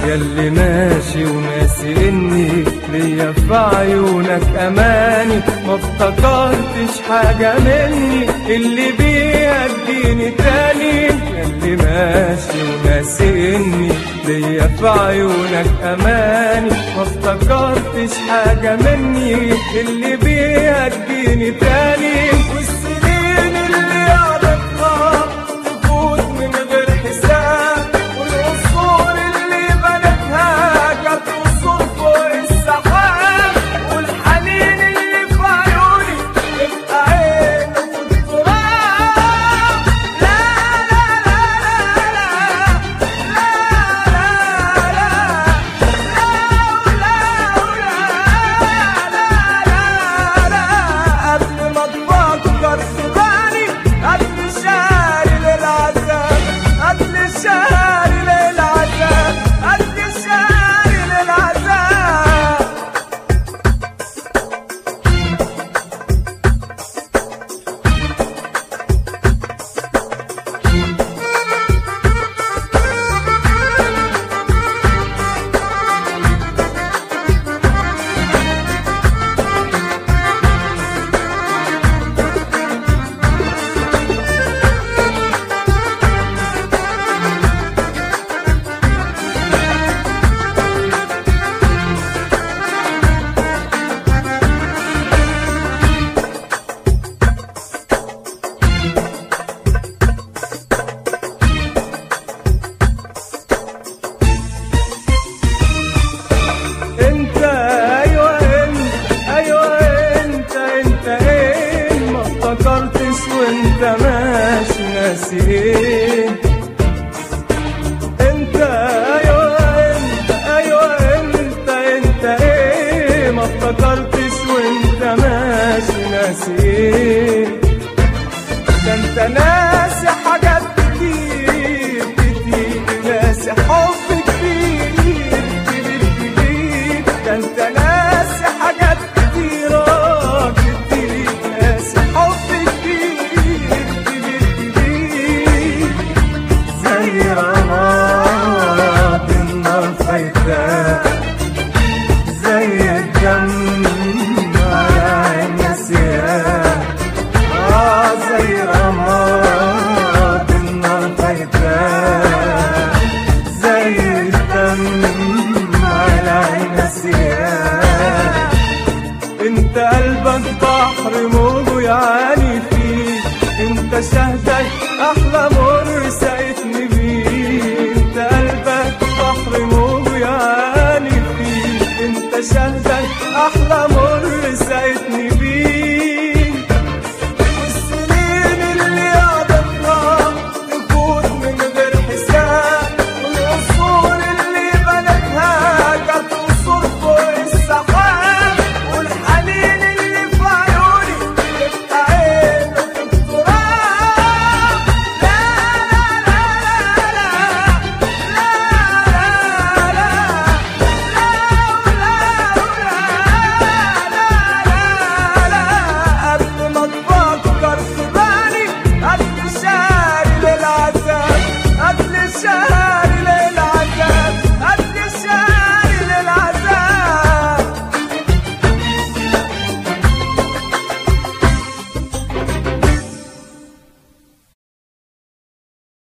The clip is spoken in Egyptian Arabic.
ياللي ماشي وناسي اني ليا في عيونك اماني ما افتكرتش حاجة مني اللي بيها اديني تاني ياللي ماشي وناسي اني ليا في عيونك اماني ما افتكرتش حاجة مني اللي بيها اديني تاني والسنين اللي قضيتها تفوت من غير حساب والقصور اللي بنتها كانت قصور فوق السحاب والحنين اللي في عيوني تبقى عين في التراب لا لا لا لا لا قبل ما تفكر تباني قبل شهري للعذاب قبل شهري للعذاب قبل شهري للعذاب انت ايوه انت ايوه انت انت ايه ما افتكرتش وانت ماشي ناسي ايه انت ايوه انت ايوه انت انت ايه ما افتكرتش وانت ماشي ناسي ايه ده انت ناسي حاجات كتير كتير ناسي حب كتير كتير كتير ده انت ناسي حاجات كتيرة كتير ناسي حب كتير كتير كتير زي رماد النار فايتاه زي الدم على عين نسيان آه زي رماد النار فايتاه زي الدم على عين نسيان انت قلبك بحر موجه يعاني فيه انت شهدك احلى